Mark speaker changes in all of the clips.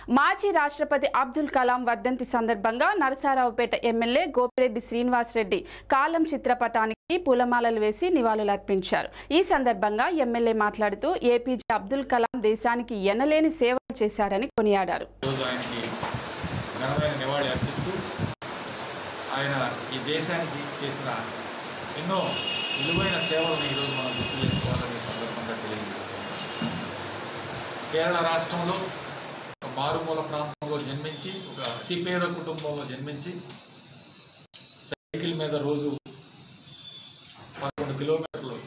Speaker 1: మాజీ రాష్ట్రపతి అబ్దుల్ కలాం వర్ధంతి సందర్భంగా నరసారావుపేట ఎమ్మెల్యే గోపిరెడ్డి శ్రీనివాసరెడ్డి కాలం చిత్రపటానికి పూలమాలలు వేసి నివాళులర్పించారు ఈ సందర్భంగా ఎమ్మెల్యే మాట్లాడుతూ ఏపీజే అబ్దుల్ కలాం దేశానికి ఎనలేని సేవలు చేశారని కొనియాడారు
Speaker 2: ఈరోజు ఆయనకి ఘనమైన నివాళి అర్పిస్తూ ఆయన ఈ దేశానికి చేసిన ఎన్నో విలువైన సేవలను ఈరోజు మనం గుర్తు చేసుకోవాలని ఈ సందర్భంగా తెలియజేస్తున్నాం కేరళ రాష్ట్రంలో ఒక మారుమూల ప్రాంతంలో జన్మించి ఒక అతి పేద కుటుంబంలో జన్మించి సైకిల్ మీద రోజు పదకొండు కిలోమీటర్లు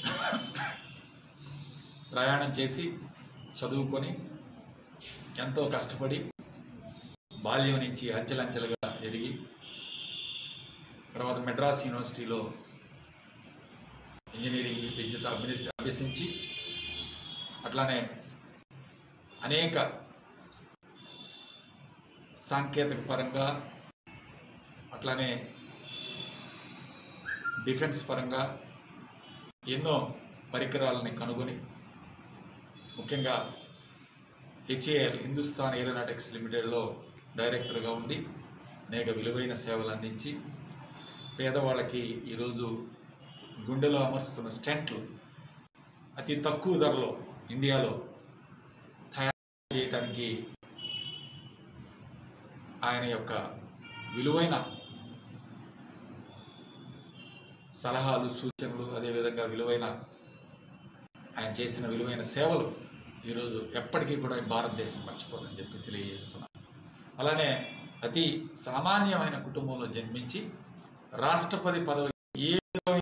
Speaker 2: ప్రయాణం చేసి చదువుకొని ఎంతో కష్టపడి బాల్యం నుంచి అంచెలంచెలుగా ఎదిగి తర్వాత మెడ్రాస్ యూనివర్సిటీలో ఇంజనీరింగ్ విద్య అభ్యసి అభ్యసించి అట్లానే అనేక సాంకేతిక పరంగా అట్లానే డిఫెన్స్ పరంగా ఎన్నో పరికరాలని కనుగొని ముఖ్యంగా హెచ్ఏఎల్ హిందుస్థాన్ ఏరోనాటిక్స్ లిమిటెడ్లో డైరెక్టర్గా ఉండి అనేక విలువైన సేవలు అందించి పేదవాళ్ళకి ఈరోజు గుండెలో అమర్చుతున్న స్టెంట్లు అతి తక్కువ ధరలో ఇండియాలో తయారు చేయటానికి ఆయన యొక్క విలువైన సలహాలు సూచనలు అదేవిధంగా విలువైన ఆయన చేసిన విలువైన సేవలు ఈరోజు ఎప్పటికీ కూడా ఈ భారతదేశం మర్చిపోదని చెప్పి తెలియజేస్తున్నాను అలానే అతి సామాన్యమైన కుటుంబంలో జన్మించి రాష్ట్రపతి పదవి ఏ విధమైన